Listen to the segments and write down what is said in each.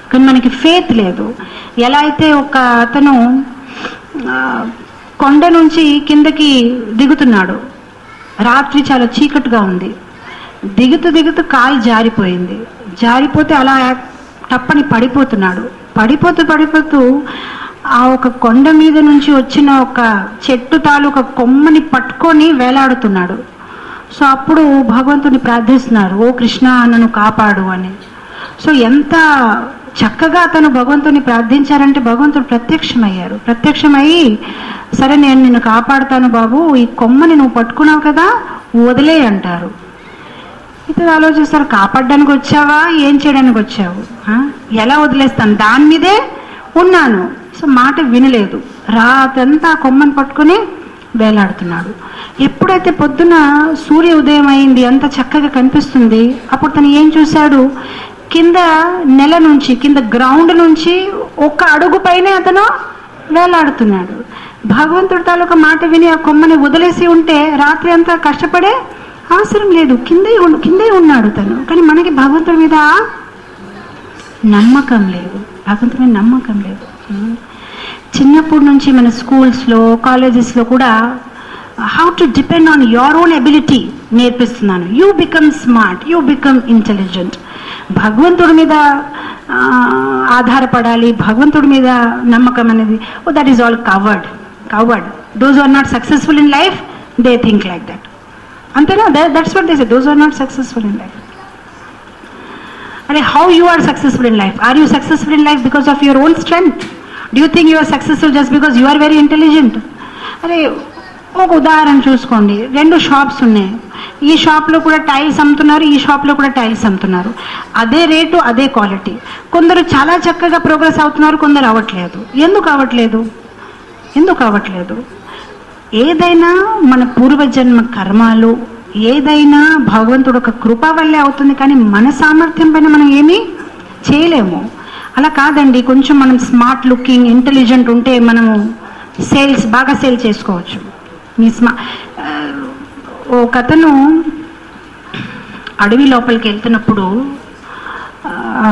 కానీ మనకి ఫేత్ లేదు ఎలా అయితే ఒక అతను ఆ, కొండ నుంచి కిందకి దిగుతున్నాడు రాత్రి చాలా చీకటిగా ఉంది దిగుతూ దిగుతూ కాలు జారిపోయింది జారిపోతే అలా టప్పని పడిపోతున్నాడు పడిపోతూ పడిపోతూ ఆ ఒక కొండ మీద నుంచి వచ్చిన ఒక చెట్టు తాలూకా కొమ్మని పట్టుకొని వేలాడుతున్నాడు సో అప్పుడు భగవంతుని ప్రార్థిస్తున్నారు ఓ కృష్ణ నన్ను కాపాడు అని సో ఎంత చక్కగా అతను భగవంతుని ప్రార్థించారంటే భగవంతుడు ప్రత్యక్షమయ్యారు ప్రత్యక్షమయ్యి సరే నేను నిన్ను కాపాడుతాను బాబు ఈ కొమ్మని నువ్వు పట్టుకున్నావు కదా వదిలే అంటారు ఇతను ఆలోచిస్తారు కాపాడడానికి వచ్చావా ఏం చేయడానికి వచ్చావు ఆ? ఎలా వదిలేస్తాను దాని మీదే ఉన్నాను సో మాట వినలేదు రాతంతా ఆ కొమ్మని పట్టుకుని వేలాడుతున్నాడు ఎప్పుడైతే పొద్దున సూర్య ఉదయం అయింది అంత చక్కగా కనిపిస్తుంది అప్పుడు తను ఏం చూశాడు కింద నెల నుంచి కింద గ్రౌండ్ నుంచి ఒక అడుగు పైనే అతను వేలాడుతున్నాడు భగవంతుడి తాలూకా మాట విని ఆ కొమ్మని వదిలేసి ఉంటే రాత్రి అంతా కష్టపడే అవసరం లేదు కిందే ఉన్- కిందే ఉన్నాడు తను కానీ మనకి భగవంతుడి మీద నమ్మకం లేదు భగవంతుడి మీద నమ్మకం లేదు ఉం. చిన్నప్పటి నుంచి మన స్కూల్స్లో కాలేజెస్లో కూడా how to depend on your own ability నేర్పిస్తున్నాను you become smart you become intelligent భగవంతుడి మీద ఆ, ఆధారపడాలి భగవంతుడి మీద నమ్మకం అనేది oh that is all covered covered those are not successful in life they think like that అంతేనా that's what they say those are not successful in life అరే how you are successful in life are you successful in life because of your own strength do you think you are successful just because you are very intelligent అరే ఒక ఉదాహరణ చూసుకోండి రెండు shops ఉన్నాయి ఈ షాప్లో కూడా టైల్స్ అమ్ముతున్నారు ఈ షాప్లో కూడా టైల్స్ అమ్ముతున్నారు అదే రేటు అదే క్వాలిటీ కొందరు చాలా చక్కగా ప్రోగ్రెస్ అవుతున్నారు కొందరు అవ్వట్లేదు ఎందుకు అవ్వట్లేదు ఎందుకు అవ్వట్లేదు ఏదైనా మన పూర్వజన్మ కర్మాలు ఏదైనా భగవంతుడు ఒక కృప వల్లే అవుతుంది కానీ మన సామర్థ్యం పైన మనం ఏమీ చేయలేము అలా కాదండి కొంచెం మనం స్మార్ట్ లుకింగ్ ఇంటెలిజెంట్ ఉంటే మనము సేల్స్ బాగా సేల్ చేసుకోవచ్చు మీ స్మా ఆ, ఒక అతను అడవి లోపలికి వెళ్తున్నప్పుడు ఆ,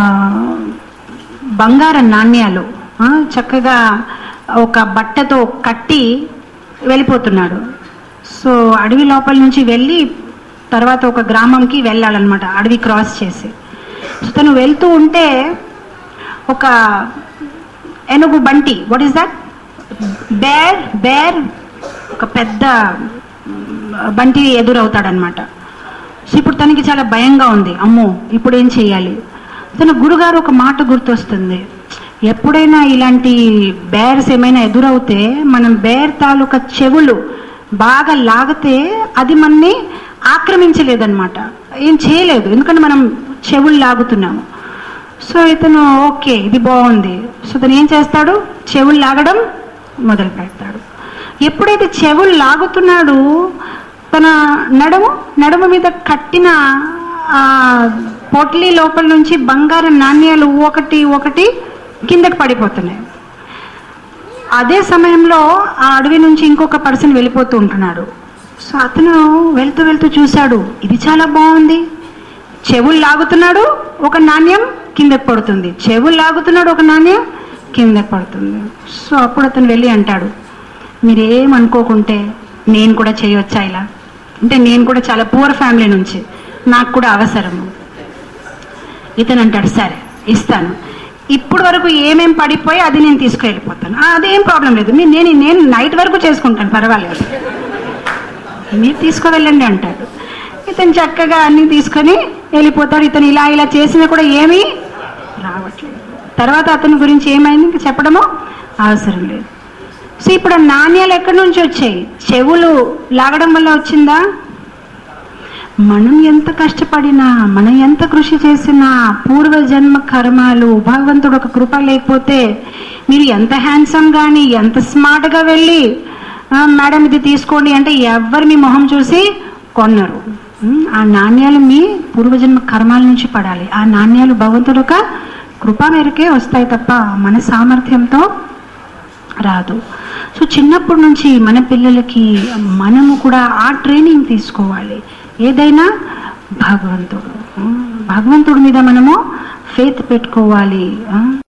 బంగారం నాణ్యాలు ఆ, చక్కగా ఒక బట్టతో కట్టి వెళ్ళిపోతున్నాడు సో అడవి లోపల నుంచి వెళ్ళి తర్వాత ఒక గ్రామంకి వెళ్ళాలన్నమాట అడవి క్రాస్ చేసి సో తను వెళ్తూ ఉంటే ఒక ఏనుగు బంటి what is that bear bear ఒక పెద్ద మ్, బంటి ఎదురవుతాడనమాట సో ఇప్పుడు తనకి చాలా భయంగా ఉంది అమ్మో ఇప్పుడు ఏం చేయాలి తన గురుగారు ఒక మాట గుర్తొస్తుంది ఎప్పుడైనా ఇలాంటి బేర్స్ ఏమైనా ఎదురవుతే మనం బేర్ తాలూకా చెవులు బాగా లాగితే అది మనని ఆక్రమించలేదన్నమాట ఏం చేయలేదు ఎందుకంటే మనం చెవులు లాగుతున్నాము సో ఇతను ఓకే ఇది బాగుంది సో తను ఏం చేస్తాడు చెవులు లాగడం మొదలు పెడతాడు ఎప్పుడైతే చెవులు లాగుతున్నాడు తన నడుము నడుము మీద కట్టిన ఆ పొట్లి లోపల నుంచి బంగారం నాణ్యాలు ఒకటి ఒకటి కిందకి పడిపోతున్నాయి అదే సమయంలో ఆ అడవి నుంచి ఇంకొక పర్సన్ వెళ్ళిపోతూ ఉంటున్నాడు సో అతను వెళ్తూ వెళ్తూ చూశాడు ఇది చాలా బాగుంది చెవులు లాగుతున్నాడు ఒక నాణ్యం కిందకి పడుతుంది చెవులు లాగుతున్నాడు ఒక నాణ్యం కిందకి పడుతుంది సో అప్పుడు అతను వెళ్ళి అంటాడు మీరేం అనుకోకుంటే నేను కూడా చేయొచ్చా ఇలా అంటే నేను కూడా చాలా పూర్ ఫ్యామిలీ నుంచి నాకు కూడా అవసరము ఇతను అంటాడు సరే ఇస్తాను ఇప్పుడు వరకు ఏమేం పడిపోయి అది నేను తీసుకువెళ్ళిపోతాను "ఆ, అదేం ప్రాబ్లం లేదు మీ- నేను నేను నైట్ వరకు చేసుకుంటాను పర్వాలేదు మీరు తీసుకువెళ్ళండి అంటాడు ఇతను చక్కగా అన్ని తీసుకొని వెళ్ళిపోతాడు ఇతను ఇలా ఇలా చేసినా కూడా ఏమీ రావట్లేదు తర్వాత అతని గురించి ఏమైంది ఇంకా చెప్పడము అవసరం లేదు సో ఇప్పుడు ఆ నాణ్యాలు ఎక్కడి నుంచి వచ్చాయి చెవులు లాగడం వల్ల వచ్చిందా మనం ఎంత కష్టపడినా మనం ఎంత కృషి చేసినా పూర్వజన్మ కర్మాలు భగవంతుడు ఒక కృప లేకపోతే మీరు ఎంత హ్యాండ్సమ్ కానీ ఎంత స్మార్ట్గా వెళ్ళి "ఆ, మేడం ఇది తీసుకోండి అంటే ఎవరు మీ మొహం చూసి కొన్నారు ఉమ్, ఆ నాణ్యాలు మీ పూర్వజన్మ కర్మాల నుంచి పడాలి ఆ నాణ్యాలు భగవంతుడు ఒక కృప మేరకే వస్తాయి తప్ప మన సామర్థ్యంతో రాదు సో చిన్నప్పటి నుంచి మన పిల్లలకి మనము కూడా ఆ ట్రైనింగ్ తీసుకోవాలి ఏదైనా భగవంతుడు ఉమ్, భగవంతుడి మీద మనము ఫేత్ పెట్టుకోవాలి ఆ?